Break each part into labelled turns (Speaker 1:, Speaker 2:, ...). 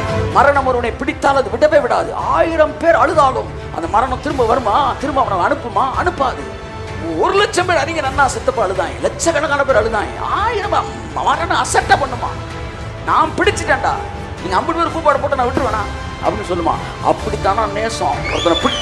Speaker 1: மரணம் ஒருவனை பிடித்தால் அது விடவே விடாது ஆயிரம் பேர் அழுதாலும் அந்த மரணம் திரும்ப வருமா திரும்ப அவனை அனுப்புமா அனுப்பாது ஒரு லட்சம் பேர் அதிக நன்னா செத்தப்ப அழுதாங்க லட்சக்கணக்கான பேர் அழுதாங்க ஆயிரம் ம- மரணம் அசட்டை பண்ணுமா நான் பிடிச்சிட்டேன்டா நீங்க ஐம்பது பேர் கூப்பாடு போட்டு நான் விட்டுருவேனா அப்படின்னு சொல்லுமா அப்படித்தானா நேசம் ஒருத்தனை பிடி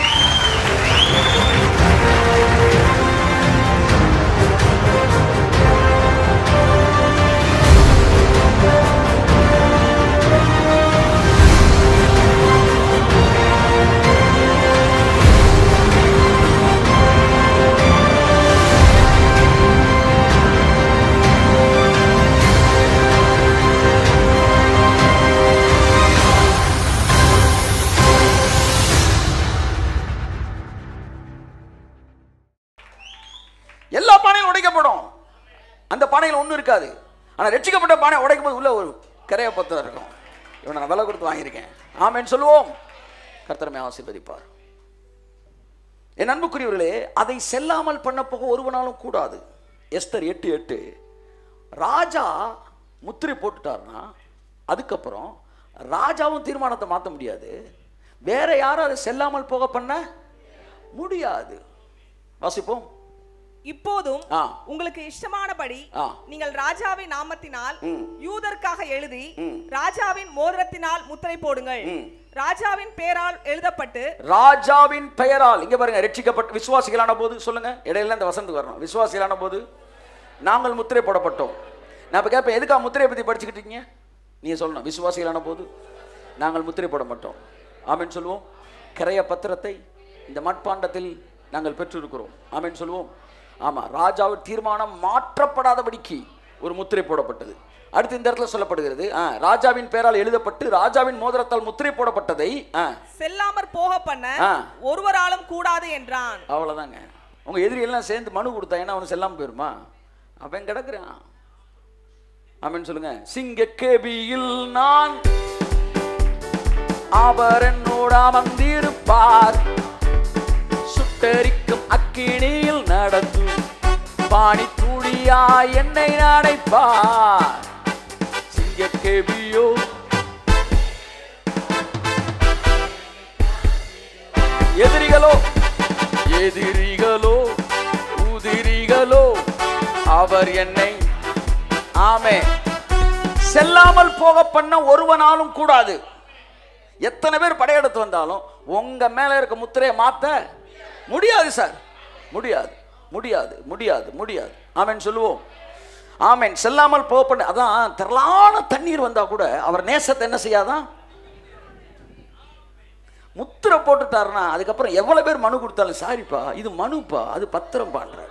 Speaker 1: எல்லா பானையும் உடைக்கப்படும் அந்த பானையில் ஒன்றும் இருக்காது ஆனால் ரட்சிக்கப்பட்ட பானை உடைக்கும் போது உள்ள ஒரு கரைய பத்திரம் இருக்கும் இவனை நான் விலை கொடுத்து வாங்கியிருக்கேன் ஆமேன்னு சொல்லுவோம் கர்த்தரமே ஆசீர்வதிப்பார் என் அன்புக்குரியவர்களே அதை செல்லாமல் பண்ண போக ஒருவனாலும் கூடாது எஸ்தர் எட்டு எட்டு ராஜா முத்திரை போட்டுட்டார்னா அதுக்கப்புறம் ராஜாவும் தீர்மானத்தை மாற்ற முடியாது வேற யாரும் அதை செல்லாமல் போக பண்ண முடியாது வாசிப்போம்
Speaker 2: இப்போதும்
Speaker 1: ஆ.
Speaker 2: உங்களுக்கு இஷ்டமானபடி
Speaker 1: ஆ.
Speaker 2: நீங்கள் ராஜாவின் நாமத்தினால்
Speaker 1: ம்.
Speaker 2: யூதருக்காக எழுதி
Speaker 1: ம்.
Speaker 2: ராஜாவின் மோதிரத்தினால் முத்திரை போடுங்கள்
Speaker 1: ம்.
Speaker 2: ராஜாவின் பேரால் எழுதப்பட்டு
Speaker 1: ராஜாவின் பெயரால் இங்க பாருங்க ரட்சிக்கப்பட்ட விசுவாசிகளான போது சொல்லுங்க இடையில இந்த வசந்து வரணும் விசுவாசிகளான போது நாங்கள் முத்திரை போடப்பட்டோம் நான் இப்ப கேட்பேன் எதுக்கா முத்திரையை பத்தி படிச்சுக்கிட்டு இருக்கீங்க நீங்க சொல்லணும் விசுவாசிகளான போது நாங்கள் முத்திரை போட மாட்டோம் ஆமென் சொல்லுவோம் கிரைய பத்திரத்தை இந்த மட்பாண்டத்தில் நாங்கள் பெற்றிருக்கிறோம் ஆமென் சொல்லுவோம் ஆமா ராஜாவின் தீர்மானம் மாற்றப்படாதபடிக்கு ஒரு முத்திரை போடப்பட்டது அடுத்து இந்த இடத்துல சொல்லப்படுகிறது ஆ, ராஜாவின் பெயரால் எழுதப்பட்டு ராஜாவின் மோதிரத்தால் முத்திரை போடப்பட்டதை ஆ,
Speaker 2: செல்லாமற் போக பண்ண
Speaker 1: ஆ.
Speaker 2: ஒருவராலும் கூடாது என்றான்
Speaker 1: அவ்வளோதாங்க உங்க எதிரி எல்லாம் சேர்ந்து மனு கொடுத்தா ஏன்னா அவனு செல்லாம போயிருமா அவன் கிடக்குறான் ஆமென் சொல்லுங்க சிங்க கேபியில் நான் அவர் என்னோட அமர்ந்திருப்பார் சுட்டரிக்கும் அக்கினியில் நடத்தும் பாணி துளியா என்னை நடைப்பார் சிங்க கேபியோ எதிரிகளோ எதிரிகளோ உதிரிகளோ அவர் என்னை ஆமே செல்லாமல் போக பண்ண ஒருவனாலும் கூடாது எத்தனை பேர் படையெடுத்து வந்தாலும் உங்க மேல இருக்க முத்திரையை மாத்த முடியாது சார் முடியாது முடியாது முடியாது முடியாது ஆமென் சொல்லுவோம் ஆமென் செல்லாமல் போக பண்ண அதான் திரளான தண்ணீர் வந்தா கூட அவர் நேசத்தை என்ன செய்யாதான் முத்திரை போட்டுட்டாருன்னா அதுக்கப்புறம் எவ்வளவு பேர் மனு கொடுத்தாலும் சாரிப்பா இது மனுப்பா அது பத்திரம் பான்றார்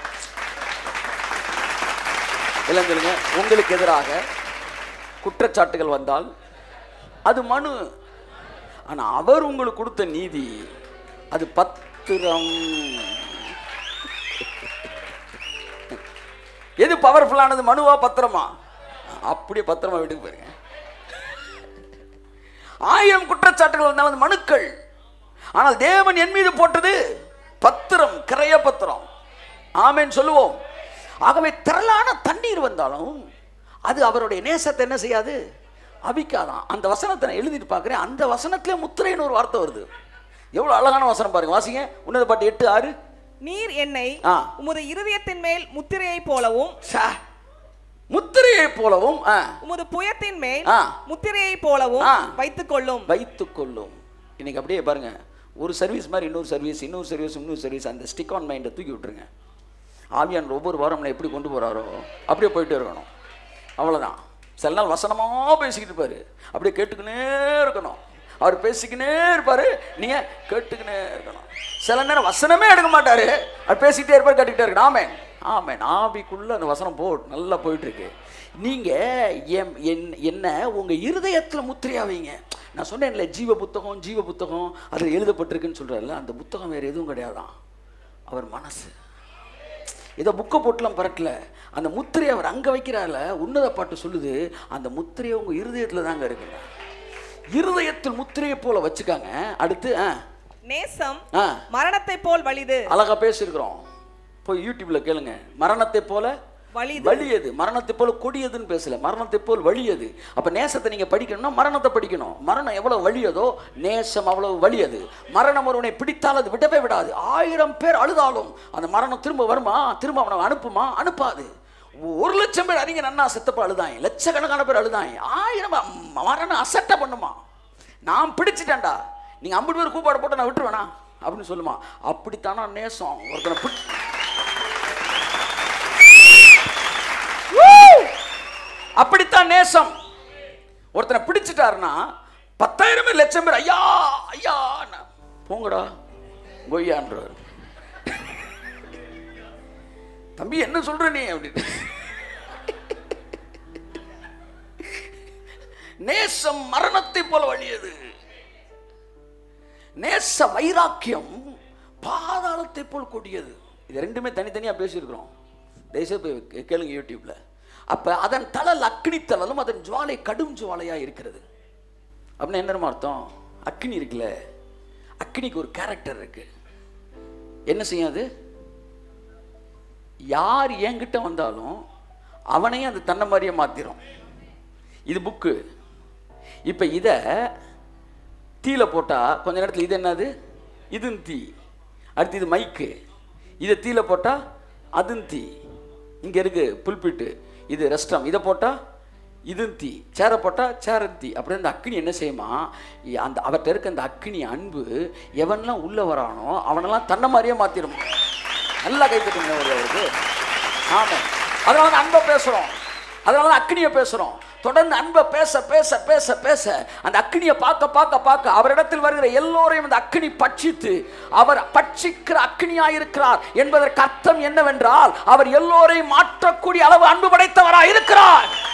Speaker 1: இளைஞருங்க உங்களுக்கு எதிராக குற்றச்சாட்டுகள் வந்தால் அது மனு ஆனா அவர் உங்களுக்கு கொடுத்த நீதி அது பத்திரம் எது பவர்ஃபுல்லானது மனுவா பத்திரமா அப்படியே பத்திரமா வீட்டுக்கு போயிருங்க ஆயிரம் குற்றச்சாட்டுகள் வந்தாலும் அது மனுக்கள் ஆனால் தேவன் என் மீது போட்டது பத்திரம் கிரைய பத்திரம் ஆமென் சொல்லுவோம் ஆகவே திரளான தண்ணீர் வந்தாலும் அது அவருடைய நேசத்தை என்ன செய்யாது அவிக்காதான் அந்த வசனத்தை நான் எழுதிட்டு பார்க்குறேன் அந்த வசனத்திலே முத்திரைன்னு ஒரு வார்த்தை வருது எவ்வளோ அழகான வசனம் பாருங்க வாசிங்க உன்னத பாட்டு எட்டு ஆறு
Speaker 2: நீர் என்னை
Speaker 1: ஆ.
Speaker 2: உமது இருதயத்தின் மேல் முத்திரையைப் போலவும்
Speaker 1: சா. முத்திரையை போலவும் ஆ,
Speaker 2: உமது புயத்தின் மேல்
Speaker 1: ஆ.
Speaker 2: முத்திரையைப் போலவும்
Speaker 1: ஆ.
Speaker 2: வைத்துக் கொள்ளும்
Speaker 1: வைத்துக் கொள்ளும் இன்னைக்கு அப்படியே பாருங்க ஒரு சர்வீஸ் மாதிரி இன்னொரு சர்வீஸ் இன்னொரு சர்வீஸ் இன்னொரு சர்வீஸ் அந்த ஸ்டிக் ஆன் மைண்டை தூக்கி விட்டுருங்க ஆவியான் ஒவ்வொரு வாரம் நம்மளை எப்படி கொண்டு போறாரோ அப்படியே போயிட்டே இருக்கணும் அவ்வளவுதான் சில நாள் வசனமா பேசிக்கிட்டு இருப்பாரு அப்படியே கேட்டுக்கினே இருக்கணும் அவர் பேசிக்கினே இருப்பாரு நீங்க கேட்டுக்கினே இருக்கணும் சில நேரம் வசனமே எடுக்க மாட்டாரு அவர் பேசிக்கிட்டே இருப்பாரு கேட்டுக்கிட்டே இருக்கணும் ஆமேன் ஆமேன் ஆவிக்குள்ள அந்த வசனம் போ நல்லா போயிட்டு இருக்கு நீங்க எம்- என்- என்ன உங்க இருதயத்துல முத்திரையா வைங்க நான் சொன்னேன்ல ஜீவ புத்தகம் ஜீவ புத்தகம் அதில் எழுதப்பட்டிருக்குன்னு சொல்றாருல்ல அந்த புத்தகம் வேற எதுவும் கிடையாதான் அவர் மனசு ஏதோ புக்கை போட்டுலாம் பரட்டல அந்த முத்திரையை அவர் அங்க வைக்கிறார்ல உன்னத பாட்டு சொல்லுது அந்த முத்திரையை உங்க இருதயத்துல தாங்க இருக்குங்க இருதயத்தில் முத்திரையை போல வச்சுக்காங்க அடுத்து ஆ,
Speaker 2: நேசம்
Speaker 1: ஆ,
Speaker 2: மரணத்தை போல் வலிது
Speaker 1: அழகா பேசியிருக்கிறோம் போய் யூடியூப்ல கேளுங்க மரணத்தை போல
Speaker 2: வலிது
Speaker 1: வலியது மரணத்தை போல கொடியதுன்னு பேசல மரணத்தை போல் வலியது அப்ப நேசத்தை நீங்க படிக்கணும்னா மரணத்தை படிக்கணும் மரணம் எவ்வளவு வலியதோ நேசம் அவ்வளவு வலியது மரணம் ஒருவனை பிடித்தால் அது விடவே விடாது ஆயிரம் பேர் அழுதாலும் அந்த மரணம் திரும்ப வருமா திரும்ப அவனை அனுப்புமா அனுப்பாது ஒரு லட்சம் பேர் அறிஞர் அண்ணா செத்தப்ப அழுதாங்க லட்சக்கணக்கான பேர் அழுதாங்க ஆயிரம் ம- மரணம் அசட்டை பண்ணுமா நான் பிடிச்சிட்டேன்டா நீங்க ஐம்பது பேர் கூப்பாடு போட்டு நான் விட்டுருவேனா அப்படின்னு சொல்லுமா அப்படித்தானா நேசம் ஒருத்தனை பிடி அப்படித்தான் நேசம் ஒருத்தனை பிடிச்சிட்டாருன்னா பத்தாயிரம் பேர் லட்சம் பேர் ஐயா ஐயா போங்கடா கொய்யான்றார் தம்பி என்ன சொல்ற நீ அப்படின்னு நேசம் மரணத்தை போல வழியது நேச வைராக்கியம் பாதாளத்தை போல் கொடியது இது ரெண்டுமே தனித்தனியா பேசியிருக்கிறோம் தயவுசெய்து போய் கே- கேளுங்க யூடியூப்ல அப்ப அதன் தளல் அக்னி தளலும் அதன் ஜுவாலை கடும் ஜுவாலையா இருக்கிறது அப்படின்னா என்ன தெரியுமா அர்த்தம் அக்னி இருக்குல்ல அக்னிக்கு ஒரு கேரக்டர் இருக்கு என்ன செய்யும் அது யார் என்கிட்ட வந்தாலும் அவனையும் அது தன்னை மாதிரியே மாத்திரும் இது புக்கு இப்போ இதை தீயில போட்டா கொஞ்ச நேரத்தில் இது என்னது இதுவும் தீ அடுத்து இது மைக்கு இதை தீயில போட்டா அதுவும் தீ இங்க இருக்கு புல்பிட்டு இது ரெஸ்டம் இதை போட்டா இதுவும் தீ சேரை போட்டா சேரன் தீ அப்படி அந்த அக்னி என்ன செய்யுமா இ- அந்த அவர்கிட்ட இருக்க அந்த அக்னி அன்பு எவன்லாம் உள்ள வரானோ அவனெல்லாம் தன்னை மாதிரியே மாத்திரும் நல்லா கைத்தட்டுங்க ஒரு அவருக்கு ஆமா அதனால தான் அன்பை பேசுறோம் அதனால தான் அக்னியை பேசுறோம் தொடர்ந்து அன்பை பேச பேச பேச பேச அந்த அக்னியை பார்க்க பார்க்க பார்க்க அவரிடத்தில் வருகிற எல்லோரையும் அந்த அக்னி பட்சித்து அவர் பட்சிக்கிற அக்னியாயிருக்கிறார் என்பதற்கு அர்த்தம் என்னவென்றால் அவர் எல்லோரையும் மாற்றக்கூடிய அளவு அன்பு படைத்தவராய் இருக்கிறார்